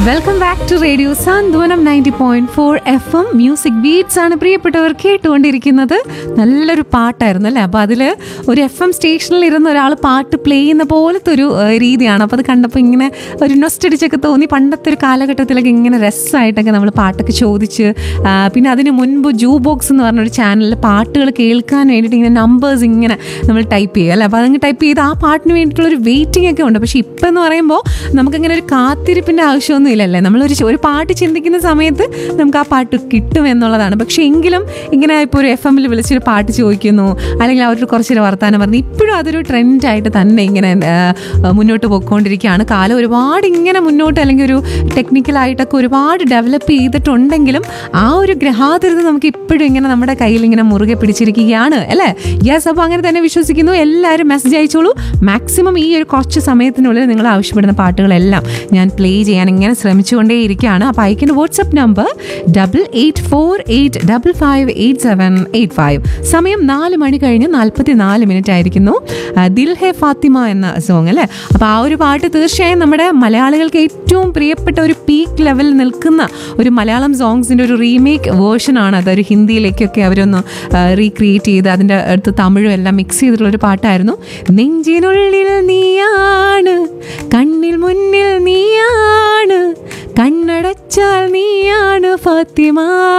welcome back to radio Santhwanam ninety point four F M music beats ആണ് പ്രിയപ്പെട്ടവർ കേട്ടുകൊണ്ടിരിക്കുന്നത് നല്ലൊരു പാട്ടായിരുന്നു അല്ലേ അപ്പോൾ അതിൽ ഒരു എഫ് എം സ്റ്റേഷനിൽ ഇരുന്ന ഒരാൾ പാട്ട് പ്ലേ ചെയ്യുന്ന പോലത്തെ ഒരു ഏഹ്, രീതിയാണ് അപ്പോൾ അത് കണ്ടപ്പോൾ ഇങ്ങനെ ഒരു നൊസ്റ്റടിച്ചൊക്കെ തോന്നി പണ്ടത്തെ ഒരു കാലഘട്ടത്തിലൊക്കെ ഇങ്ങനെ രസമായിട്ടൊക്കെ നമ്മൾ പാട്ടൊക്കെ ചോദിച്ച് ആ, പിന്നെ അതിന് മുൻപ് ജൂ ബോക്സ് എന്ന് പറഞ്ഞൊരു ചാനലിൽ പാട്ടുകൾ കേൾക്കാൻ വേണ്ടിയിട്ട് ഇങ്ങനെ നമ്പേഴ്സ് ഇങ്ങനെ നമ്മൾ ടൈപ്പ് ചെയ്യുക അല്ലേ അപ്പോൾ അതങ്ങ് ടൈപ്പ് ചെയ്ത് ആ പാട്ടിന് വേണ്ടിയിട്ടുള്ള ഒരു വെയിറ്റിംഗ് ഒക്കെ ഉണ്ട് പക്ഷേ ഇപ്പം എന്ന് പറയുമ്പോൾ നമുക്കിങ്ങനെ ഒരു കാത്തിരിപ്പിൻ്റെ ആവശ്യമൊന്നും ഇല്ലല്ലേ നമ്മളൊരു ചെ- ഒരു പാട്ട് ചിന്തിക്കുന്ന സമയത്ത് നമുക്ക് ആ പാട്ട് കിട്ടും എന്നുള്ളതാണ് പക്ഷേ എങ്കിലും ഇങ്ങനെ ഇപ്പോൾ ഒരു എഫ് എമ്മിൽ വിളിച്ചൊരു പാട്ട് ചോദിക്കുന്നു അല്ലെങ്കിൽ അവരുടെ കുറച്ചൊരു വർത്തമാനം പറഞ്ഞ് ഇപ്പോഴും അതൊരു ട്രെൻഡായിട്ട് തന്നെ ഇങ്ങനെ ആ, മുന്നോട്ട് പോയിക്കൊണ്ടിരിക്കുകയാണ് കാലം ഒരുപാട് ഇങ്ങനെ മുന്നോട്ട് അല്ലെങ്കിൽ ഒരു ടെക്നിക്കലായിട്ടൊക്കെ ഒരുപാട് ഡെവലപ്പ് ചെയ്തിട്ടുണ്ടെങ്കിലും ആ ഒരു ഗ്രഹാതിരത നമുക്ക് ഇപ്പോഴും ഇങ്ങനെ നമ്മുടെ കയ്യിൽ ഇങ്ങനെ മുറുകെ പിടിച്ചിരിക്കുകയാണ് അല്ലേ യെസ് അപ്പോൾ അങ്ങനെ തന്നെ വിശ്വസിക്കുന്നു എല്ലാവരും മെസ്സേജ് അയച്ചോളൂ മാക്സിമം ഈ ഒരു കുറച്ച് സമയത്തിനുള്ളിൽ നിങ്ങൾ ആവശ്യപ്പെടുന്ന പാട്ടുകളെല്ലാം ഞാൻ പ്ലേ ചെയ്യാൻ ഇങ്ങനെ ശ്രമിച്ചുകൊണ്ടേ ഇരിക്കുകയാണ് അപ്പോൾ അയക്കേണ്ട WhatsApp number double eight four eight double five eight seven eight five സമയം നാല് മണി കഴിഞ്ഞ് നാൽപ്പത്തി നാല് മിനിറ്റ് ആയിരിക്കുന്നു ആ, ദിൽ ഹെ ഫാത്തിമ എന്ന സോങ് അല്ലേ അപ്പോൾ ആ ഒരു പാട്ട് തീർച്ചയായും നമ്മുടെ മലയാളികൾക്ക് ഏറ്റവും പ്രിയപ്പെട്ട ഒരു പീക്ക് ലെവലിൽ നിൽക്കുന്ന ഒരു മലയാളം സോങ്സിൻ്റെ ഒരു റീമേക്ക് വേർഷനാണ് അതൊരു ഹിന്ദിയിലേക്കൊക്കെ അവരൊന്ന് റീക്രിയേറ്റ് ചെയ്ത് അതിൻ്റെ അടുത്ത് തമിഴും എല്ലാം മിക്സ് ചെയ്തിട്ടുള്ള ഒരു പാട്ടായിരുന്നു നെഞ്ചിനുള്ളിൽ നീയാണ് കണ്ണിൽ മുന്നിൽ നീയാണ് കണ്ണടച്ചാൽ നീയാണ് ഫാത്തിമ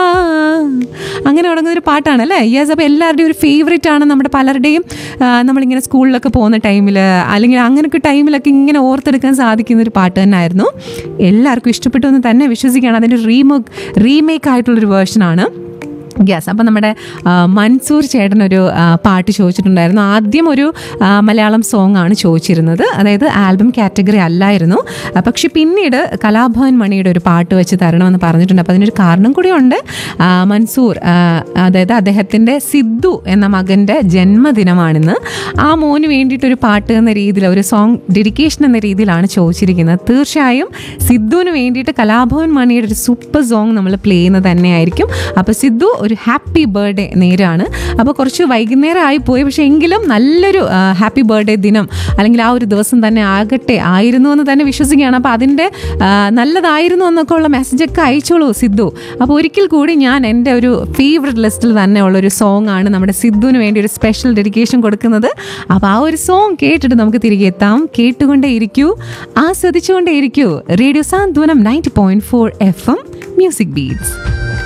അങ്ങനെ തുടങ്ങുന്ന ഒരു പാട്ടാണ് അല്ലേ യെസ് അപ്പോൾ എല്ലാവരുടെയും ഒരു ഫേവറേറ്റ് ആണ് നമ്മുടെ പലരുടെയും ആ, നമ്മളിങ്ങനെ സ്കൂളിലൊക്കെ പോകുന്ന ടൈമിൽ അല്ലെങ്കിൽ അങ്ങനെയൊക്കെ ടൈമിലൊക്കെ ഇങ്ങനെ ഓർത്തെടുക്കാൻ സാധിക്കുന്ന ഒരു പാട്ട് തന്നെയായിരുന്നു എല്ലാവർക്കും ഇഷ്ടപ്പെട്ടു എന്ന് തന്നെ വിശ്വസിക്കുകയാണ് അതിൻ്റെ റീമേക്ക് റീമേക്ക് ആയിട്ടുള്ളൊരു വേർഷനാണ് യെസ് അപ്പം നമ്മുടെ ആ, മൻസൂർ ചേട്ടനൊരു ആ, പാട്ട് ചോദിച്ചിട്ടുണ്ടായിരുന്നു ആദ്യം ഒരു ആ, മലയാളം സോങ് ആണ് ചോദിച്ചിരുന്നത് അതായത് ആൽബം കാറ്റഗറി അല്ലായിരുന്നു ആ, പക്ഷെ പിന്നീട് കലാഭവൻ മണിയുടെ ഒരു പാട്ട് വെച്ച് തരണമെന്ന് പറഞ്ഞിട്ടുണ്ട് അപ്പോൾ അതിനൊരു കാരണം കൂടിയുണ്ട് ആ, മൻസൂർ ആ, അതായത് അദ്ദേഹത്തിൻ്റെ സിദ്ധു എന്ന മകൻ്റെ ജന്മദിനമാണിന്ന് ആ മോന് വേണ്ടിയിട്ടൊരു പാട്ട് എന്ന രീതിയിൽ ഒരു സോങ് ഡെഡിക്കേഷൻ എന്ന രീതിയിലാണ് ചോദിച്ചിരിക്കുന്നത് തീർച്ചയായും സിദ്ധുവിന് വേണ്ടിയിട്ട് കലാഭവൻ മണിയുടെ ഒരു സൂപ്പർ സോങ് നമ്മൾ പ്ലേ ചെയ്യുന്നത് തന്നെയായിരിക്കും അപ്പോൾ സിദ്ധു ഒരു ഹാപ്പി ബർത്ത്ഡേ നേരാണ് അപ്പോൾ കുറച്ച് വൈകുന്നേരം ആയിപ്പോയി പക്ഷേ എങ്കിലും നല്ലൊരു ഹാപ്പി ബർത്ത്ഡേ ദിനം അല്ലെങ്കിൽ ആ ഒരു ദിവസം തന്നെ ആകട്ടെ ആയിരുന്നു എന്ന് തന്നെ വിശ്വസിക്കുകയാണ് അപ്പോൾ അതിൻ്റെ ആ, നല്ലതായിരുന്നു എന്നൊക്കെ ഉള്ള മെസ്സേജൊക്കെ അയച്ചോളൂ സിദ്ധു അപ്പോൾ ഒരിക്കൽ കൂടി ഞാൻ എൻ്റെ ഒരു ഫേവററ്റ് ലിസ്റ്റിൽ തന്നെ ഉള്ളൊരു സോങ് ആണ് നമ്മുടെ സിദ്ധുവിന് വേണ്ടി ഒരു സ്പെഷ്യൽ ഡെഡിക്കേഷൻ കൊടുക്കുന്നത് അപ്പോൾ ആ ഒരു സോങ് കേട്ടിട്ട് നമുക്ക് തിരികെ എത്താം കേട്ടുകൊണ്ടേ ഇരിക്കൂ ആസ്വദിച്ചുകൊണ്ടേ ഇരിക്കൂ radio Santhwanam ninety point four F M music beats